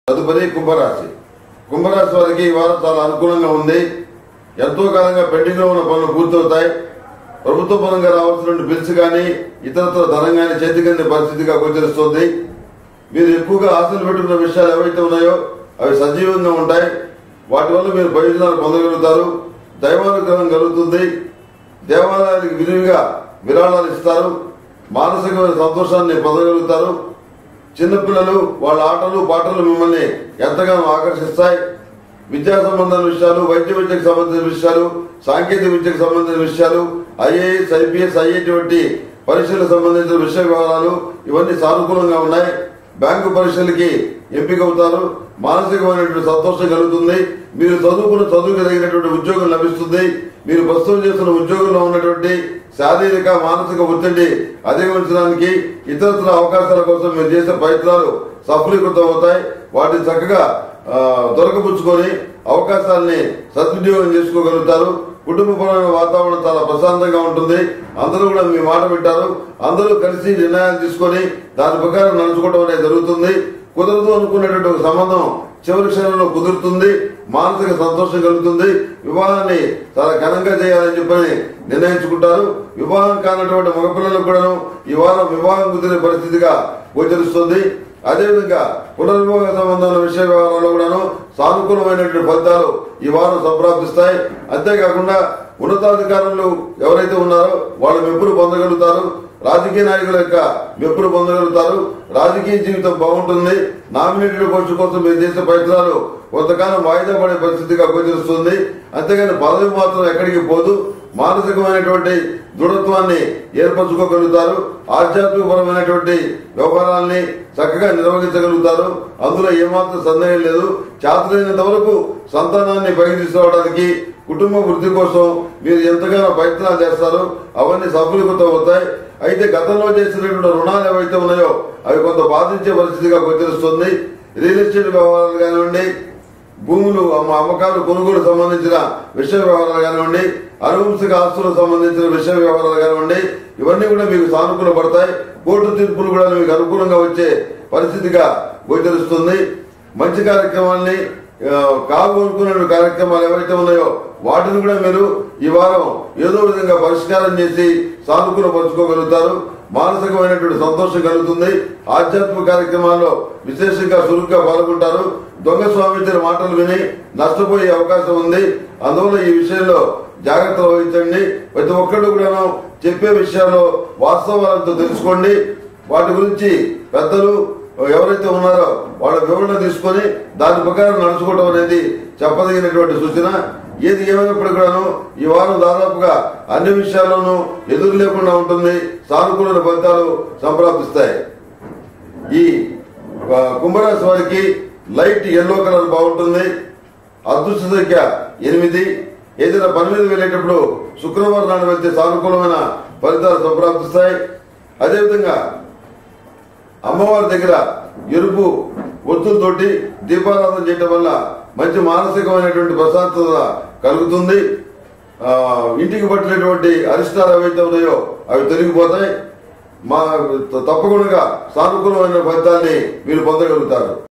తదుపరి కుంభరాశి కుంభరాశి వారికి ఈ వారం చాలా అనుకూలంగా ఉంది ఎంతో కాలంగా పెండింగ్ లో ఉన్న పనులు పూర్తవుతాయి ప్రభుత్వ పరంగా రావాల్సిన బిల్స్ కానీ ఇతరత్ర ధనం కానీ చేతికందే పరిస్థితిగా గోచరిస్తుంది మీరు ఎక్కువగా ఆశలు పెట్టుకున్న విషయాలు ఏవైతే ఉన్నాయో అవి సజీవంగా ఉంటాయి వాటి వల్ల మీరు ప్రయోజనాలు పొందగలుగుతారు దైవానుగ్రహం కలుగుతుంది దేవాలయానికి విరివిగా విరాళాలు ఇస్తారు మానసికమైన సంతోషాన్ని పొందగలుగుతారు చిన్నపిల్లలు వాళ్ళ ఆటలు పాటలు మిమ్మల్ని ఎంతగానో ఆకర్షిస్తాయి విద్యా సంబంధమైన విషయాలు వైద్య విద్యకు సంబంధించిన విషయాలు సాంకేతిక విద్యకు సంబంధించిన విషయాలు ఐఏఎస్ ఐపీఎస్ ఐఐటి వంటి పరీక్షలకు సంబంధించిన విషయ వివరాలు ఇవన్నీ సానుకూలంగా ఉన్నాయి బ్యాంకు పరీక్షలకి ఎంపిక అవుతారు మానసికమైనటువంటి సంతోషం కలుగుతుంది మీరు చదువుకున్న చదువుకు తగినటువంటి ఉద్యోగం లభిస్తుంది మీరు ప్రస్తుతం చేస్తున్న ఉద్యోగంలో ఉన్నటువంటి శారీరక మానసిక ఒత్తిడి అధిగమించడానికి ఇతరత్ర అవకాశాల కోసం మీరు చేసే ప్రయత్నాలు సఫలీకృతం అవుతాయి వాటిని చక్కగా ఆ, దొరకపుచ్చుకొని అవకాశాలని సద్వినియోగం చేసుకోగలుగుతారు కుటుంబపరమైన వాతావరణం చాలా ప్రశాంతంగా ఉంటుంది అందరూ కూడా మీ మాట వింటారు అందరూ కలిసి నిర్ణయాలు తీసుకొని దాని ప్రకారం నడుచుకోవడం అనేది జరుగుతుంది కుదరదు అనుకున్నటువంటి ఒక సంబంధం చివరి క్షణంలో కుదురుతుంది మానసిక సంతోషం కలుగుతుంది వివాహాన్ని చాలా ఘనంగా చేయాలని చెప్పని నిర్ణయించుకుంటారు వివాహం కానటువంటి మగపిల్లలకు కూడాను ఈ వారం వివాహం కుదిరే పరిస్థితిగా గోచరిస్తుంది అదేవిధంగా పునర్వివాహ సంబంధమైన విషయ వ్యవహారాల్లో కూడాను సానుకూలమైనటువంటి ఫలితాలు ఈ వారం సంప్రాప్తిస్తాయి అంతేకాకుండా ఉన్నతాధికారులు ఎవరైతే ఉన్నారో వాళ్ళు మెప్పులు పొందగలుగుతారు రాజకీయ నాయకుల యొక్క మెప్పులు పొందగలుగుతారు రాజకీయ జీవితం బాగుంటుంది నామినేటెడ్ పోస్టు కోసం మీరు చేసే ప్రయత్నాలు కొంతకాలం వాయిదా పడే పరిస్థితిగా గోచరిస్తుంది అంతేగాని పదవి మాత్రం ఎక్కడికి పోదు మానసికమైనటువంటి దృఢత్వాన్ని ఏర్పరచుకోగలుగుతారు ఆధ్యాత్మికపరమైనటువంటి వ్యవహారాల్ని చక్కగా నిర్వహించగలుగుతారు అందులో ఏమాత్రం సందేహం లేదు చేతనైనంత వరకు సంతానాన్ని పైకి తీసుకురావడానికి కుటుంబ వృద్ధి కోసం మీరు ఎంతగానో ప్రయత్నాలు చేస్తారు అవన్నీ సఫలీకృతం అవుతాయి అయితే గతంలో చేసినటువంటి రుణాలు ఏవైతే ఉన్నాయో అవి కొంత బాధించే పరిస్థితిగా గోచరిస్తుంది రియల్ ఎస్టేట్ వ్యవహారాలు కానివ్వండి భూములు అమ్మ అమ్మకాలు కొనుగోలు సంబంధించిన విషయ వ్యవహారాలు కానివ్వండి అనువంశిక ఆస్తులకు సంబంధించిన విషయ వ్యవహారాలు కానివ్వండి ఇవన్నీ కూడా మీకు సానుకూల పడతాయి కోర్టు తీర్పులు కూడా మీకు అనుకూలంగా వచ్చే పరిస్థితిగా గోచరిస్తుంది మంచి కార్యక్రమాల్ని ఆ, కావు అనుకున్న కార్యక్రమాలు ఏవైతే ఉన్నాయో వాటిని కూడా మీరు ఈ వారం ఏదో విధంగా పరిష్కారం చేసి సానుకూల పరుచుకోగలుగుతారు మానసికమైనటువంటి సంతోషం కలుగుతుంది ఆధ్యాత్మిక కార్యక్రమాల్లో విశేషంగా చురుగ్గా పాల్గొంటారు దొంగ స్వామిత్రుల మాటలు విని నష్టపోయే అవకాశం ఉంది అందువల్ల ఈ విషయంలో జాగ్రత్తలు వహించండి ప్రతి ఒక్కళ్ళు కూడాను చెప్పే విషయాల్లో వాస్తవాలతో తెలుసుకోండి వాటి గురించి పెద్దలు ఎవరైతే ఉన్నారో వాళ్ళ వివరణ తీసుకొని దాని ప్రకారం నడుచుకోవడం అనేది చెప్పదగినటువంటి సూచన ఏది ఏమైనప్పుడు కూడాను ఈ వారం దాదాపుగా అన్ని విషయాల్లోనూ ఎదురు లేకుండా ఉంటుంది సానుకూల ఫలితాలు సంప్రాప్తిస్తాయి ఈ ఆ, కుంభరాశి వారికి లైట్ ఎల్లో కలర్ బాగుంటుంది అదృష్ట సంఖ్య ఎనిమిది ఏదైనా పని మీద వెళ్ళేటప్పుడు శుక్రవారం నాడు వెళ్తే సానుకూలమైన ఫలితాలు సంప్రాప్తిస్తాయి అదేవిధంగా అమ్మవారి దగ్గర ఎరుపు ఒత్తులతోటి దీపారాధన చేయడం వల్ల మంచి మానసికమైనటువంటి ప్రశాంతత కలుగుతుంది ఆ, ఇంటికి పట్టినటువంటి అరిష్టాలు ఏవైతే ఉన్నాయో అవి తొలగిపోతాయి మా తప్పకుండా సానుకూలమైన ఫలితాన్ని మీరు పొందగలుగుతారు